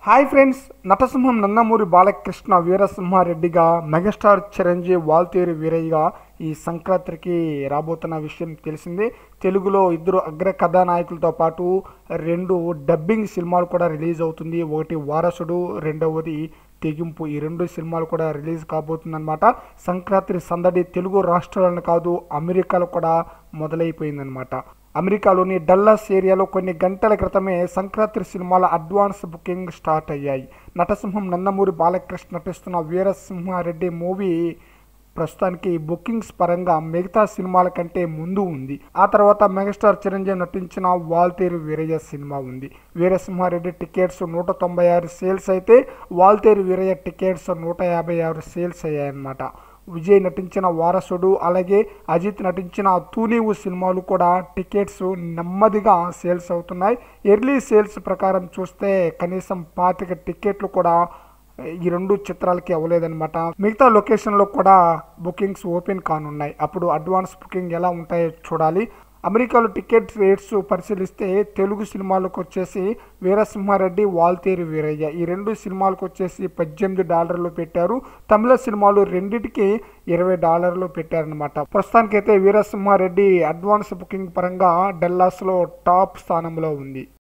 hi friends నటసింహం నందమూరి బాలకృష్ణ వీరసింహారెడ్డిగా megastar Chiranjeevi Waltair వీరయ్యగా ఈ సంక్రాంతికి రాబోతున్న విషయం తెలిసిందే తెలుగులో ఇద్దరు అగ్ర కథానాయకులతో పాటు రెండు డబ్బింగ్ సినిమాలు కూడా రిలీజ్ అవుతుంది ఒకటి వారసుడు రెండవది తెగింపు ఈ రెండు సినిమాలు కూడా రిలీజ్ కాబోతుందన్నమాట సంక్రాంతి సందడి తెలుగు రాష్ట్రాలను కాదు అమెరికాలో కూడా మొదలైపోయిందనమాట అమెరికాలోని డల్లాస్ ఏరియాలో కొన్ని గంటల క్రితమే సంక్రాంతి సినిమాల అడ్వాన్స్ బుకింగ్ స్టార్ట్ అయ్యాయి నటసింహం నందమూరి బాలకృష్ణ నటిస్తున్న వీరసింహారెడ్డి మూవీ ప్రస్తుతానికి బుకింగ్స్ పరంగా మిగతా సినిమాల కంటే ముందు ఉంది ఆ తర్వాత మెగాస్టార్ చిరంజీవి నటించిన వాల్తేరు వీరయ్య సినిమా ఉంది వీరసింహారెడ్డి టికెట్స్ నూట తొంభై ఆరు సేల్స్ అయితే వాల్తేరు వీరయ్య టికెట్స్ నూట యాభై ఆరు సేల్స్ అయ్యాయన్నమాట విజయ్ నటించిన వారసుడు అలాగే అజిత్ నటించిన తూనీవు సినిమాలు కూడా టికెట్స్ నెమ్మదిగా సేల్స్ అవుతున్నాయి ఎర్లీ సేల్స్ ప్రకారం చూస్తే కనీసం పాతిక టికెట్లు కూడా ఈ రెండు చిత్రాలకి అవ్వలేదన్నమాట మిగతా లొకేషన్లో కూడా బుకింగ్స్ ఓపెన్ కానున్నాయి అప్పుడు అడ్వాన్స్ బుకింగ్ ఎలా ఉంటాయో చూడాలి అమెరికాలో టికెట్ రేట్స్ పరిశీలిస్తే తెలుగు సినిమాలకు వచ్చేసి వీరసింహారెడ్డి వాల్తేరు వీరయ్య ఈ రెండు సినిమాలకు వచ్చేసి పద్దెనిమిది డాలర్లు పెట్టారు తమిళ సినిమాలు రెండిటికి ఇరవై డాలర్లు పెట్టారనమాట ప్రస్తుతానికైతే వీరసింహారెడ్డి అడ్వాన్స్ బుకింగ్ పరంగా డల్లాస్లో టాప్ స్థానంలో ఉంది